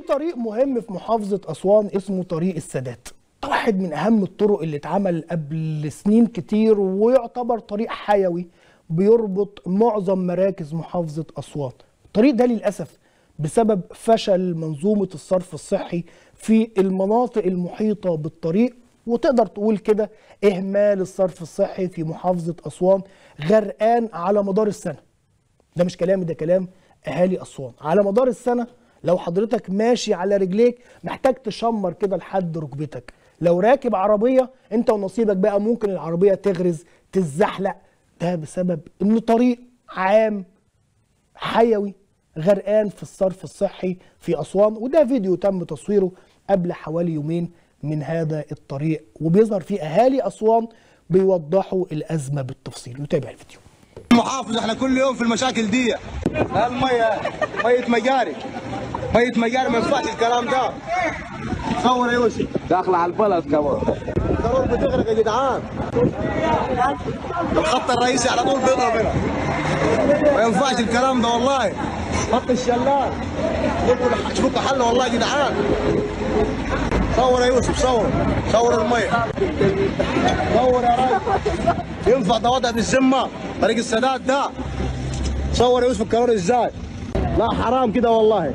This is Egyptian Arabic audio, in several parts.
طريق مهم في محافظة أسوان اسمه طريق السادات واحد من أهم الطرق اللي اتعمل قبل سنين كتير ويعتبر طريق حيوي بيربط معظم مراكز محافظة أسوان الطريق ده للأسف بسبب فشل منظومة الصرف الصحي في المناطق المحيطة بالطريق وتقدر تقول كده إهمال الصرف الصحي في محافظة أسوان غرقان على مدار السنة ده مش كلامي ده كلام أهالي أسوان على مدار السنة لو حضرتك ماشي على رجليك محتاج تشمر كده لحد ركبتك لو راكب عربية انت ونصيبك بقى ممكن العربية تغرز تتزحلق ده بسبب ان طريق عام حيوي غرقان في الصرف الصحي في أسوان وده فيديو تم تصويره قبل حوالي يومين من هذا الطريق وبيظهر فيه أهالي أسوان بيوضحوا الأزمة بالتفصيل نتابع الفيديو محافظ احنا كل يوم في المشاكل دي المية مية مجاري مية مجاري ما ينفعش الكلام ده صور يا يوسف داخل على البلد كمان ضرور بتغرق يا جدعان الخط الرئيسي على طول بيضرب هنا ما ينفعش الكلام ده والله خط الشلال قلت شوفوا حل والله يا جدعان صور يا يوسف صور صور المية صور يا راجل ينفع ده وضع بالذمة طريق السادات ده صور يا يوسف الكرار ازاي لا حرام كده والله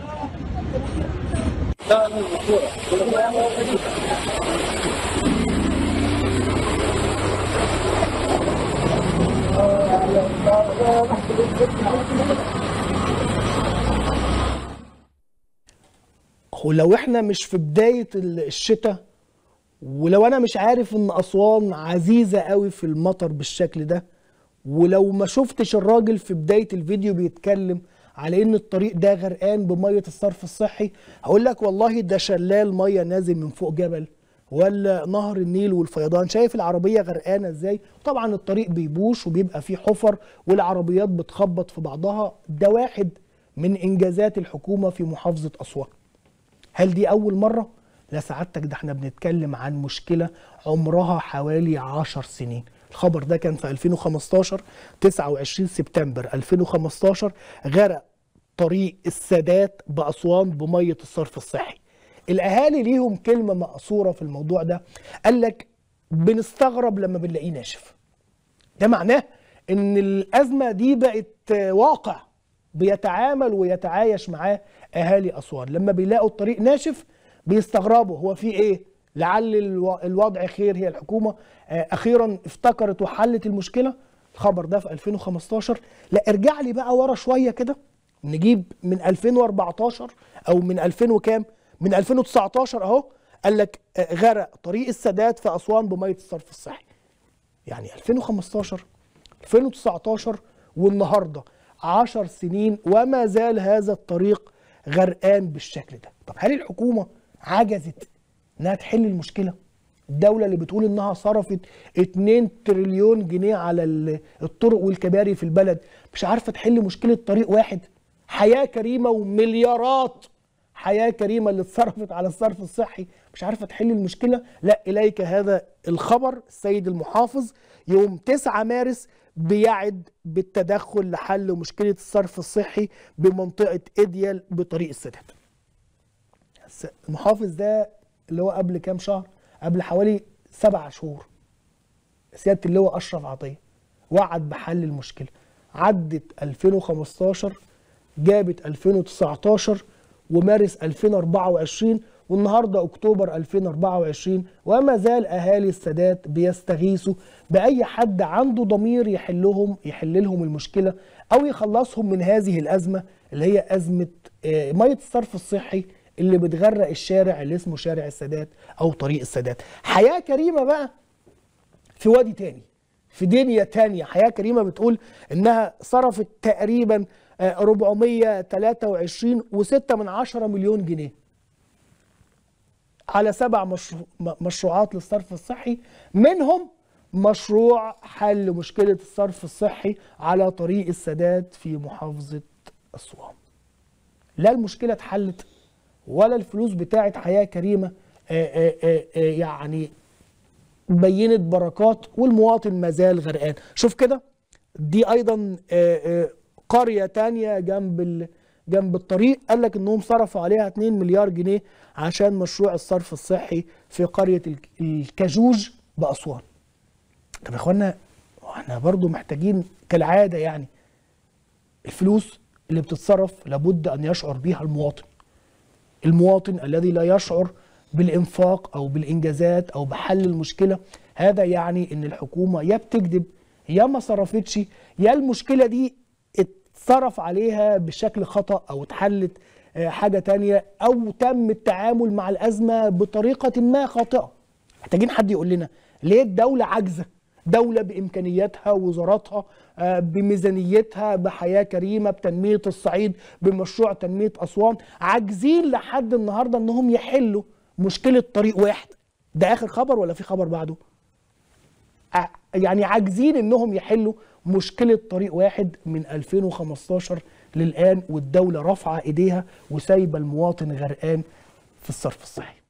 ولو احنا مش في بداية الشتاء ولو انا مش عارف ان اسوان عزيزة قوي في المطر بالشكل ده ولو ما شفتش الراجل في بداية الفيديو بيتكلم على ان الطريق ده غرقان بمية الصرف الصحي هقول لك والله ده شلال مية نازل من فوق جبل ولا نهر النيل والفيضان شايف العربية غرقانة ازاي طبعا الطريق بيبوش وبيبقى فيه حفر والعربيات بتخبط في بعضها ده واحد من انجازات الحكومة في محافظة اسوان هل دي أول مرة؟ لا سعادتك ده احنا بنتكلم عن مشكلة عمرها حوالي 10 سنين الخبر ده كان في 2015 29 سبتمبر 2015 غرق طريق السادات بأسوان بمية الصرف الصحي الأهالي ليهم كلمة مقصورة في الموضوع ده قال لك بنستغرب لما بنلاقيه ناشف ده معناه ان الأزمة دي بقت واقع بيتعامل ويتعايش معاه اهالي اسوان لما بيلاقوا الطريق ناشف بيستغربوا هو في ايه لعل الوضع خير هي الحكومه اخيرا افتكرت وحلت المشكله الخبر ده في 2015 لا ارجع لي بقى ورا شويه كده نجيب من 2014 او من 2000 وكام من 2019 اهو قال لك غرق طريق السادات في اسوان بميه الصرف الصحي يعني 2015 2019 والنهارده 10 سنين وما زال هذا الطريق غرقان بالشكل ده طب هل الحكومة عجزت انها تحل المشكلة الدولة اللي بتقول انها صرفت 2 تريليون جنيه على الطرق والكباري في البلد مش عارفة تحل مشكلة طريق واحد حياة كريمة ومليارات حياة كريمة اللي اتصرفت على الصرف الصحي مش عارفة تحل المشكلة لا إليك هذا الخبر السيد المحافظ يوم 9 مارس بيعد بالتدخل لحل مشكلة الصرف الصحي بمنطقة إديال بطريق السادات المحافظ ده اللي هو قبل كام شهر قبل حوالي سبع شهور سيادة اللواء أشرف عطية وعد بحل المشكلة عدت 2015 جابت 2019 ومارس 2024 والنهارده اكتوبر 2024 وما زال اهالي السادات بيستغيثوا باي حد عنده ضمير يحلهم يحل لهم المشكله او يخلصهم من هذه الازمه اللي هي ازمه ميه الصرف الصحي اللي بتغرق الشارع اللي اسمه شارع السادات او طريق السادات حياه كريمه بقى في وادي تاني في دنيا تانية حياة كريمة بتقول انها صرفت تقريبا 423 و6 من عشرة مليون جنيه على سبع مشروع مشروعات للصرف الصحي منهم مشروع حل مشكلة الصرف الصحي على طريق السادات في محافظة أسوان لا المشكلة اتحلت ولا الفلوس بتاعت حياة كريمة آآ آآ آآ يعني بينت بركات والمواطن مازال غرقان شوف كده دي أيضا قرية تانية جنب جنب الطريق قال لك انهم صرفوا عليها 2 مليار جنيه عشان مشروع الصرف الصحي في قريه الك- الكجوج باسوان طب يا اخوانا احنا برضو محتاجين كالعاده يعني الفلوس اللي بتتصرف لابد ان يشعر بيها المواطن المواطن الذي لا يشعر بالانفاق او بالانجازات او بحل المشكله هذا يعني ان الحكومه يا بتكذب يا ما صرفتش يا المشكله دي اتصرف عليها بشكل خطا او اتحلت آه، حاجه تانية او تم التعامل مع الازمه بطريقه ما خاطئه محتاجين حد يقول لنا ليه الدوله عاجزه دولة بإمكانياتها وزاراتها آه، بميزانيتها بحياة كريمة بتنمية الصعيد بمشروع تنمية أسوان عاجزين لحد النهاردة أنهم يحلوا مشكلة طريق واحد ده آخر خبر ولا في خبر بعده ع- يعني عاجزين انهم يحلوا مشكله طريق واحد من 2015 للان والدوله رافعه ايديها وسايبه المواطن غرقان في الصرف الصحي